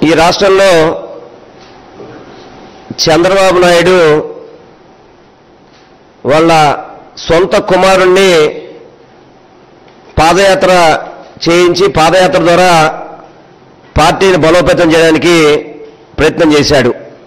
ఈ రాష్ట్రంలో చంద్రబాబు నాయుడు వాళ్ళ సొంత కుమారుణ్ణి పాదయాత్ర చేయించి పాదయాత్ర ద్వారా పార్టీని బలోపేతం చేయడానికి ప్రయత్నం చేశాడు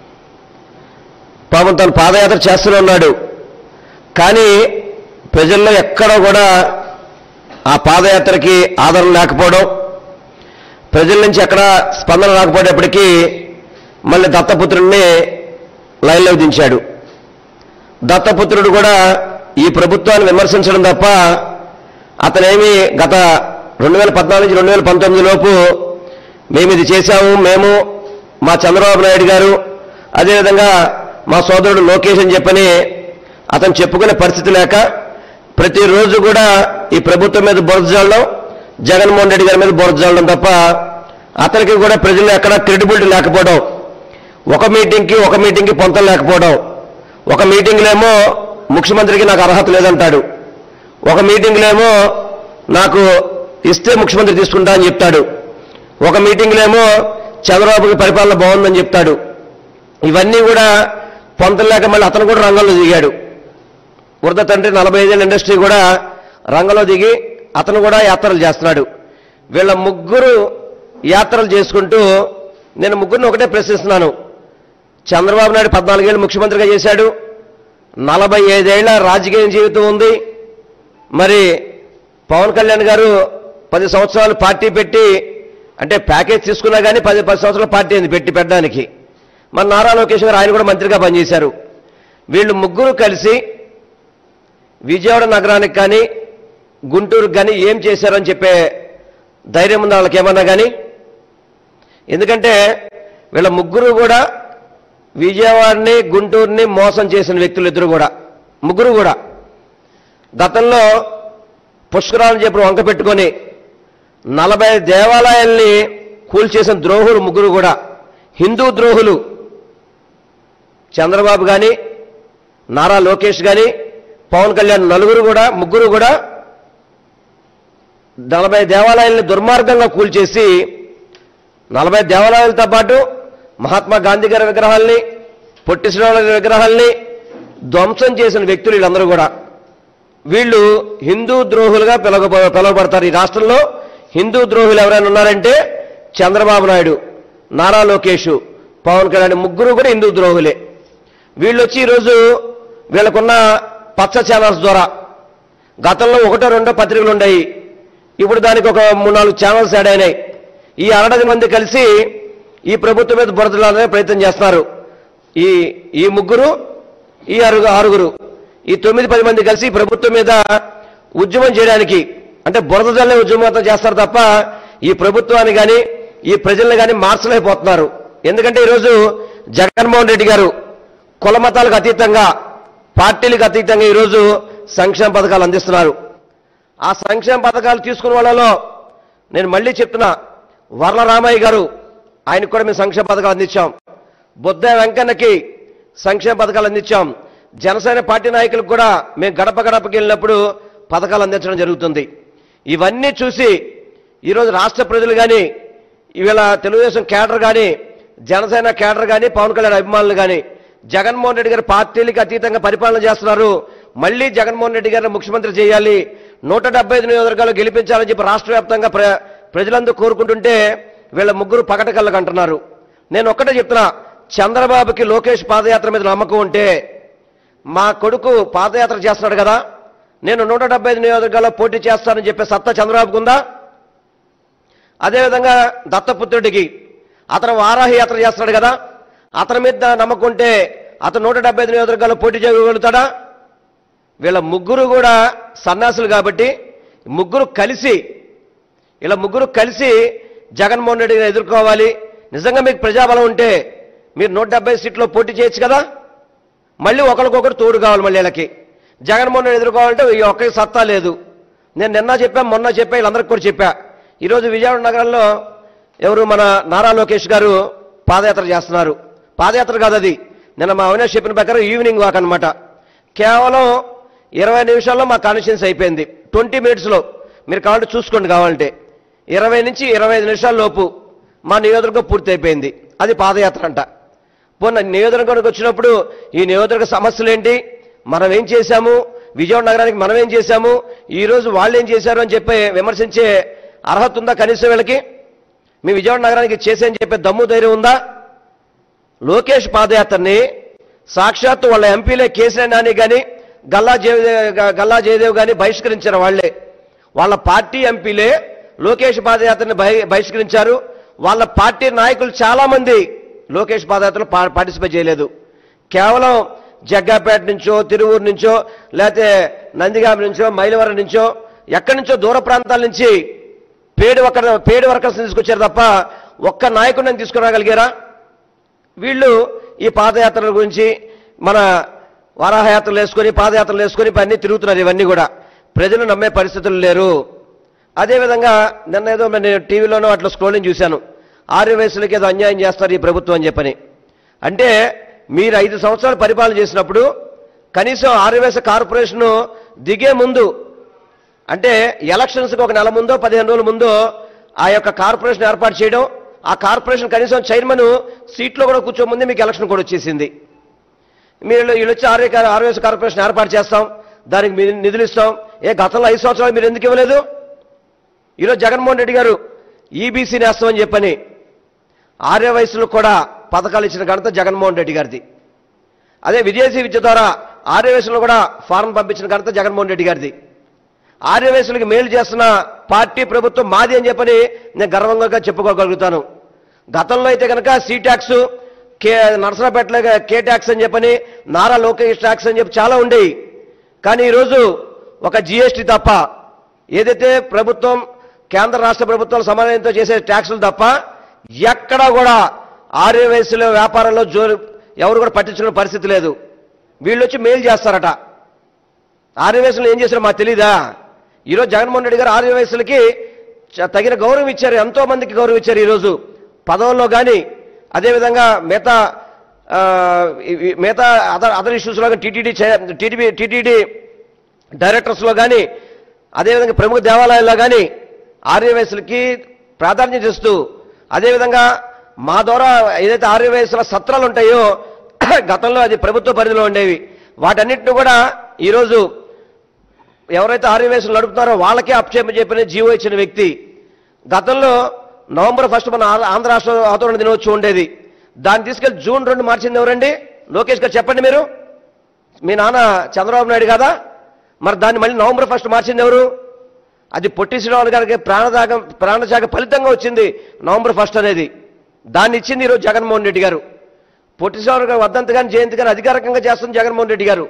పాపం తను పాదయాత్ర చేస్తూనే ఉన్నాడు కానీ ప్రజల్లో ఎక్కడ కూడా ఆ పాదయాత్రకి ఆదరణ లేకపోవడం ప్రజల నుంచి ఎక్కడ స్పందన రాకపోయేటప్పటికీ మళ్ళీ దత్తపుత్రుడిని లైన్లోకి దించాడు దత్తపుత్రుడు కూడా ఈ ప్రభుత్వాన్ని విమర్శించడం తప్ప అతనేమి గత రెండు వేల పద్నాలుగు నుంచి రెండు వేల పంతొమ్మిది లోపు మేము ఇది చేశాము మేము మా చంద్రబాబు నాయుడు గారు అదేవిధంగా మా సోదరుడు లోకేష్ అని చెప్పని అతను చెప్పుకునే పరిస్థితి లేక ప్రతిరోజు కూడా ఈ ప్రభుత్వం మీద బురద జల్లడం జగన్మోహన్ రెడ్డి గారి మీద బురద జల్లడం తప్ప అతనికి కూడా ప్రజలు ఎక్కడ క్రెడిబిలిటీ లేకపోవడం ఒక మీటింగ్కి ఒక మీటింగ్కి పొంతం లేకపోవడం ఒక మీటింగ్లో ఏమో ముఖ్యమంత్రికి నాకు అర్హత లేదంటాడు ఒక మీటింగ్లో ఏమో నాకు ఇస్తే ముఖ్యమంత్రి తీసుకుంటా అని చెప్తాడు ఒక మీటింగ్లో ఏమో చంద్రబాబుకి పరిపాలన బాగుందని చెప్తాడు ఇవన్నీ కూడా పొంతం లేక మళ్ళీ అతను కూడా రంగంలో దిగాడు వరద తండ్రి నలభై ఐదేళ్ళ ఇండస్ట్రీ కూడా రంగంలో దిగి అతను కూడా యాత్రలు చేస్తున్నాడు వీళ్ళ ముగ్గురు యాత్రలు చేసుకుంటూ నేను ముగ్గురిని ఒకటే ప్రశ్నిస్తున్నాను చంద్రబాబు నాయుడు పద్నాలుగేళ్ళు ముఖ్యమంత్రిగా చేశాడు నలభై ఐదేళ్ల రాజకీయ జీవితం ఉంది మరి పవన్ కళ్యాణ్ గారు పది సంవత్సరాలు పార్టీ పెట్టి అంటే ప్యాకేజ్ తీసుకున్నా కానీ పది పది సంవత్సరాల పార్టీ అయింది పెట్టి పెట్టడానికి మన నారా లోకేష్ గారు ఆయన కూడా మంత్రిగా పనిచేశారు వీళ్ళు ముగ్గురు కలిసి విజయవాడ నగరానికి కానీ గుంటూరుకు కానీ ఏం చేశారని చెప్పే ధైర్యం ఉంది వాళ్ళకి ఏమన్నా కానీ ఎందుకంటే వీళ్ళ ముగ్గురు కూడా విజయవాడని గుంటూరుని మోసం చేసిన వ్యక్తులు ఇద్దరు కూడా ముగ్గురు కూడా గతంలో పుష్కరాలను చెప్పి వంక పెట్టుకొని నలభై దేవాలయాల్ని కూల్చేసిన ద్రోహులు ముగ్గురు కూడా హిందూ ద్రోహులు చంద్రబాబు కానీ నారా లోకేష్ కానీ పవన్ కళ్యాణ్ నలుగురు కూడా ముగ్గురు కూడా నలభై దేవాలయాల్ని దుర్మార్గంగా కూల్చేసి నలభై దేవాలయాలతో పాటు మహాత్మా గాంధీ గారి విగ్రహాల్ని పొట్టి శ్రీరాముల విగ్రహాల్ని ధ్వంసం చేసిన వ్యక్తులు వీళ్ళందరూ కూడా వీళ్ళు హిందూ ద్రోహులుగా పిలవ పిలువబడతారు ఈ రాష్ట్రంలో హిందూ ద్రోహులు ఎవరైనా ఉన్నారంటే చంద్రబాబు నాయుడు నారా లోకేష్ పవన్ కళ్యాణ్ ముగ్గురు కూడా హిందూ ద్రోహులే వీళ్ళు వచ్చి ఈరోజు వీళ్ళకున్న పచ్చ ఛానల్స్ ద్వారా గతంలో ఒకటో రెండో పత్రికలు ఉన్నాయి ఇప్పుడు దానికి ఒక మూడు నాలుగు ఛానల్స్ యాడ్ అయినాయి ఈ అరడది మంది కలిసి ఈ ప్రభుత్వం మీద బురదలాలనే ప్రయత్నం చేస్తున్నారు ఈ ఈ ముగ్గురు ఈ ఆరుగు ఆరుగురు ఈ తొమ్మిది పది మంది కలిసి ఈ ప్రభుత్వం మీద ఉద్యమం చేయడానికి అంటే బురద జల్లే ఉద్యమం చేస్తారు తప్ప ఈ ప్రభుత్వాన్ని కానీ ఈ ప్రజల్ని కానీ మార్చలేకపోతున్నారు ఎందుకంటే ఈరోజు జగన్మోహన్ రెడ్డి గారు కుల మతాలకు అతీతంగా పార్టీలకు అతీతంగా ఈరోజు సంక్షేమ పథకాలు అందిస్తున్నారు ఆ సంక్షేమ పథకాలు తీసుకున్న వాళ్ళలో నేను మళ్ళీ చెప్తున్నా వర్ల రామయ్య గారు ఆయనకు కూడా మేము సంక్షేమ పథకాలు అందించాం బుద్ధ వెంకన్నకి సంక్షేమ పథకాలు అందించాం జనసేన పార్టీ నాయకులకు కూడా మేము గడప గడపకి వెళ్ళినప్పుడు పథకాలు అందించడం జరుగుతుంది ఇవన్నీ చూసి ఈరోజు రాష్ట్ర ప్రజలు కానీ ఇవాళ తెలుగుదేశం కేడర్ కానీ జనసేన కేడర్ కానీ పవన్ కళ్యాణ్ అభిమానులు కానీ జగన్మోహన్ రెడ్డి గారి పార్టీలకి అతీతంగా పరిపాలన చేస్తున్నారు మళ్ళీ జగన్మోహన్ రెడ్డి గారిని ముఖ్యమంత్రి చేయాలి నూట డెబ్బై ఐదు నియోజకవర్గాలు గెలిపించాలని చెప్పి రాష్ట్ర వ్యాప్తంగా ప్ర ప్రజలందరూ కోరుకుంటుంటే వీళ్ళ ముగ్గురు పకటకళ్ళకు అంటున్నారు నేను ఒక్కటే చెప్తున్నా చంద్రబాబుకి లోకేష్ పాదయాత్ర మీద నమ్మకం ఉంటే మా కొడుకు పాదయాత్ర చేస్తున్నాడు కదా నేను నూట డెబ్బై ఐదు నియోజకవర్గాల్లో పోటీ చేస్తానని చెప్పే సత్తా చంద్రబాబుకు ఉందా అదేవిధంగా దత్తపుత్రుడికి అతను వారాహి యాత్ర చేస్తున్నాడు కదా అతని మీద నమ్మకం ఉంటే అతను నూట డెబ్బై ఐదు నియోజకవర్గాల్లో పోటీ చేయగలుగుతాడా వీళ్ళ ముగ్గురు కూడా సన్యాసులు కాబట్టి ముగ్గురు కలిసి ఇలా ముగ్గురు కలిసి జగన్మోహన్ రెడ్డి గారిని ఎదుర్కోవాలి నిజంగా మీకు ప్రజాబలం ఉంటే మీరు నూట డెబ్బై సీట్లో పోటీ చేయొచ్చు కదా మళ్ళీ ఒకరికొకరు తోడు కావాలి మళ్ళీ వీళ్ళకి జగన్మోహన్ రెడ్డి ఎదుర్కోవాలంటే ఈ ఒక్కరికి సత్తా లేదు నేను నిన్న చెప్పా మొన్న చెప్పా వీళ్ళందరికీ కూడా చెప్పా ఈరోజు విజయవాడ నగరంలో ఎవరు మన నారా లోకేష్ గారు పాదయాత్ర చేస్తున్నారు పాదయాత్ర కాదు అది నిన్న మా అవినాష్ చెప్పిన ప్రకారం ఈవినింగ్ వాక్ అనమాట కేవలం ఇరవై నిమిషాల్లో మా కాన్స్టిట్యూన్స్ అయిపోయింది ట్వంటీ మినిట్స్లో మీరు కావాలంటే చూసుకోండి కావాలంటే ఇరవై నుంచి ఇరవై ఐదు నిమిషాల లోపు మా నియోజకవర్గం పూర్తి అయిపోయింది అది పాదయాత్ర అంట పోనీ నియోజకవర్గానికి వచ్చినప్పుడు ఈ నియోజకవర్గ సమస్యలు ఏంటి మనం ఏం చేశాము విజయవాడ నగరానికి మనం ఏం చేశాము ఈ రోజు వాళ్ళు ఏం చేశారు అని చెప్పి విమర్శించే అర్హత ఉందా కనీసం వీళ్ళకి మీ విజయవాడ నగరానికి చేసేని చెప్పే దమ్ము ధైర్యం ఉందా లోకేష్ పాదయాత్రని సాక్షాత్తు వాళ్ళ ఎంపీలే కేసీఆర్ నాని కానీ గల్లా జయదేవ్ గల్లా జయదేవ్ కానీ బహిష్కరించారు వాళ్ళే వాళ్ళ పార్టీ ఎంపీలే లోకేష్ పాదయాత్రని బహి బహిష్కరించారు వాళ్ళ పార్టీ నాయకులు చాలా మంది లోకేష్ పాదయాత్రలో పా- పార్టిసిపేట్ చేయలేదు కేవలం జగ్గాపేట నుంచో తిరువూరు నుంచో లేకపోతే నందిగామ నుంచో మైలవరం నుంచో ఎక్కడి నుంచో దూర ప్రాంతాల నుంచి పేడు వర్కర్ పేడు వర్కర్స్ తీసుకొచ్చారు తప్ప ఒక్క నాయకుడిని తీసుకురాగలిగారా వీళ్ళు ఈ పాదయాత్రల గురించి మన వరాహయాత్రలు వేసుకొని పాదయాత్రలు వేసుకొని అన్నీ తిరుగుతున్నారు ఇవన్నీ కూడా ప్రజలు నమ్మే పరిస్థితులు లేరు అదేవిధంగా నిన్న ఏదో నేను టీవీలోనో అట్లా స్క్రోలింగ్ చూశాను ఆరు వయసులకి ఏదో అన్యాయం చేస్తారు ఈ ప్రభుత్వం అని చెప్పని అంటే మీరు ఐదు సంవత్సరాలు పరిపాలన చేసినప్పుడు కనీసం ఆరు వయసు కార్పొరేషన్ దిగే ముందు అంటే ఎలక్షన్స్కి ఒక నెల ముందో పదిహేను రోజుల ముందో ఆ యొక్క కార్పొరేషన్ ఏర్పాటు చేయడం ఆ కార్పొరేషన్ కనీసం చైర్మన్ సీట్లో కూడా కూర్చోముందే మీకు ఎలక్షన్ కూడా వచ్చేసింది మీరు వీళ్ళు వచ్చి ఆర్ఏ ఆర్ఎస్ కార్పొరేషన్ ఏర్పాటు చేస్తాం దానికి మీరు నిధులు ఇస్తాం ఏ గతంలో ఐదు సంవత్సరాలు మీరు ఎందుకు ఇవ్వలేదు ఈరోజు జగన్మోహన్ రెడ్డి గారు ఈబీసీ నేస్తామని చెప్పని ఆర్య వయసులో కూడా పథకాలు ఇచ్చిన ఘనత జగన్మోహన్ రెడ్డి గారిది అదే విదేశీ విద్య ద్వారా ఆర్య వయసులో కూడా ఫారెన్ పంపించిన ఘనత జగన్మోహన్ రెడ్డి గారిది ఆర్య వయసులకి మేలు చేస్తున్న పార్టీ ప్రభుత్వం మాది అని చెప్పని నేను గర్వంగా చెప్పుకోగలుగుతాను గతంలో అయితే కనుక సి ట్యాక్స్ కే నరసరాపేటలో కే ట్యాక్స్ అని చెప్పని నారా లోకేష్ ట్యాక్స్ అని చెప్పి చాలా ఉండేవి కానీ ఈరోజు ఒక జిఎస్టీ తప్ప ఏదైతే ప్రభుత్వం కేంద్ర రాష్ట్ర ప్రభుత్వాల సమన్వయంతో చేసే ట్యాక్సులు తప్ప ఎక్కడా కూడా ఆర్య వయసులో వ్యాపారంలో జోరు ఎవరు కూడా పట్టించుకునే పరిస్థితి లేదు వీళ్ళు వచ్చి మెయిల్ చేస్తారట ఆర్య వయసులో ఏం చేశారో మాకు తెలీదా ఈరోజు జగన్మోహన్ రెడ్డి గారు ఆర్య వయసులకి చ- తగిన గౌరవం ఇచ్చారు ఎంతో మందికి గౌరవం ఇచ్చారు ఈరోజు పదవుల్లో కానీ అదేవిధంగా మిగతా ఆ, ఈ- ఈ మిగతా అదర్ అదర్ ఇష్యూస్లో కానీ టీటీడీ టీటీడీ టీటీడీ డైరెక్టర్స్లో కానీ అదేవిధంగా ప్రముఖ దేవాలయాల్లో కానీ ఆర్యవయసులకి ప్రాధాన్యత ఇస్తూ అదేవిధంగా మా ద్వారా ఏదైతే ఆర్యవయసుల సత్రాలు ఉంటాయో గతంలో అది ప్రభుత్వ పరిధిలో ఉండేవి వాటన్నిటిని కూడా ఈరోజు ఎవరైతే ఆర్యవేసులు నడుపుతున్నారో వాళ్ళకే అప్చేప చెప్పిన జీవో ఇచ్చిన వ్యక్తి గతంలో నవంబర్ ఫస్ట్ మన ఆ- ఆంధ్ర రాష్ట్ర ఆందోళన దినోత్సవం ఉండేది దాన్ని తీసుకెళ్లి జూన్ రెండు మార్చింది ఎవరండి లోకేష్ గారు చెప్పండి మీరు మీ నాన్న చంద్రబాబు నాయుడు కదా మరి దాన్ని మళ్ళీ నవంబర్ ఫస్ట్ మార్చింది ఎవరు అది పొట్టి శ్రీరాములు గారికి ప్రాణత్యాగం ప్రాణత్యాగ ఫలితంగా వచ్చింది నవంబర్ ఫస్ట్ అనేది దాన్ని ఇచ్చింది ఈరోజు జగన్మోహన్ రెడ్డి గారు పొట్టి శ్రీరాములు గారు వద్దంత కానీ జయంతి కానీ అధికారికంగా చేస్తుంది జగన్మోహన్ రెడ్డి గారు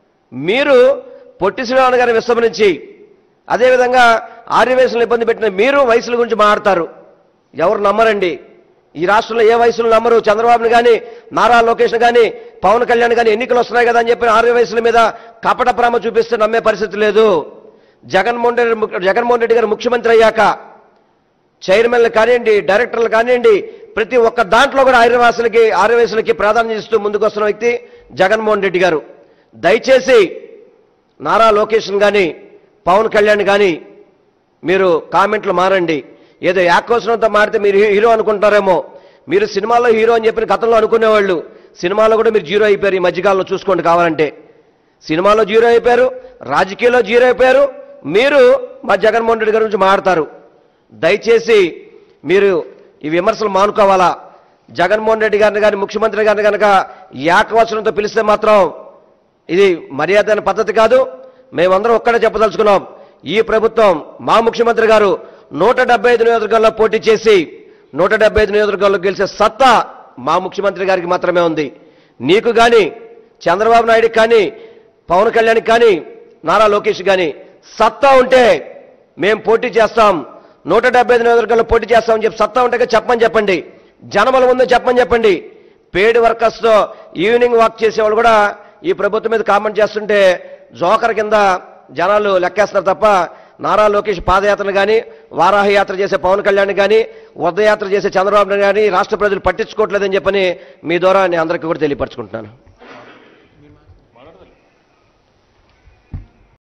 మీరు పొట్టి శ్రీరాములు గారిని విస్మరించి అదేవిధంగా ఆర్యవేశంలో ఇబ్బంది పెట్టిన మీరు వయసుల గురించి మాట్లాడతారు ఎవరు నమ్మరండి ఈ రాష్ట్రంలో ఏ వయసులు నమ్మరు చంద్రబాబుని కానీ నారా లోకేష్ కానీ పవన్ కళ్యాణ్ కానీ ఎన్నికలు వస్తున్నాయి కదా అని చెప్పి ఆర్య వయసుల మీద కపట ప్రేమ చూపిస్తే నమ్మే పరిస్థితి లేదు జగన్మోహన్ రెడ్డి ము- జగన్మోహన్ రెడ్డి గారు ముఖ్యమంత్రి అయ్యాక చైర్మన్లు కానివ్వండి డైరెక్టర్లు కానివ్వండి ప్రతి ఒక్క దాంట్లో కూడా ఆర్యవాసులకి ఆర్యవేసులకి ప్రాధాన్యత ఇస్తూ ముందుకు వస్తున్న వ్యక్తి జగన్మోహన్ రెడ్డి గారు దయచేసి నారా లోకేషన్ కానీ పవన్ కళ్యాణ్ కానీ మీరు కామెంట్లు మారండి ఏదో యాకోసనంతో మారితే మీరు హీ- హీరో అనుకుంటారేమో మీరు సినిమాలో హీరో అని చెప్పిన గతంలో అనుకునేవాళ్ళు సినిమాలో కూడా మీరు జీరో అయిపోయారు ఈ మధ్యకాలంలో చూసుకోండి కావాలంటే సినిమాలో జీరో అయిపోయారు రాజకీయాల్లో జీరో అయిపోయారు మీరు మా జగన్మోహన్ రెడ్డి గారి గురించి మాట్లాడతారు దయచేసి మీరు ఈ విమర్శలు మానుకోవాలా జగన్మోహన్ రెడ్డి గారిని కానీ ముఖ్యమంత్రి గారిని కనుక ఏకవచనంతో పిలిస్తే మాత్రం ఇది మర్యాద అయిన పద్ధతి కాదు మేమందరం ఒక్కడే చెప్పదలుచుకున్నాం ఈ ప్రభుత్వం మా ముఖ్యమంత్రి గారు నూట డెబ్బై ఐదు నియోజకవర్గాల్లో పోటీ చేసి నూట డెబ్బై ఐదు నియోజకవర్గాల్లో గెలిచే సత్తా మా ముఖ్యమంత్రి గారికి మాత్రమే ఉంది నీకు కానీ చంద్రబాబు నాయుడుకి కానీ పవన్ కళ్యాణ్కి కానీ నారా లోకేష్ కానీ సత్తా ఉంటే మేము పోటీ చేస్తాం నూట డెబ్బై ఐదు నియోజకవర్గాల్లో పోటీ చేస్తామని చెప్పి సత్తా ఉంటే చెప్పని చెప్పండి జనముల ముందు చెప్పని చెప్పండి పేడ్ వర్కర్స్తో ఈవినింగ్ వాక్ చేసేవాళ్ళు కూడా ఈ ప్రభుత్వం మీద కామెంట్ చేస్తుంటే జోకర్ కింద జనాలు లెక్కేస్తారు తప్ప నారా లోకేష్ పాదయాత్రను కానీ వారాహ యాత్ర చేసే పవన్ కళ్యాణ్ కానీ ఉదయాత్ర చేసే చంద్రబాబు నాయుడు కానీ రాష్ట్ర ప్రజలు పట్టించుకోవట్లేదని చెప్పని మీ ద్వారా నేను అందరికీ కూడా తెలియపరచుకుంటున్నాను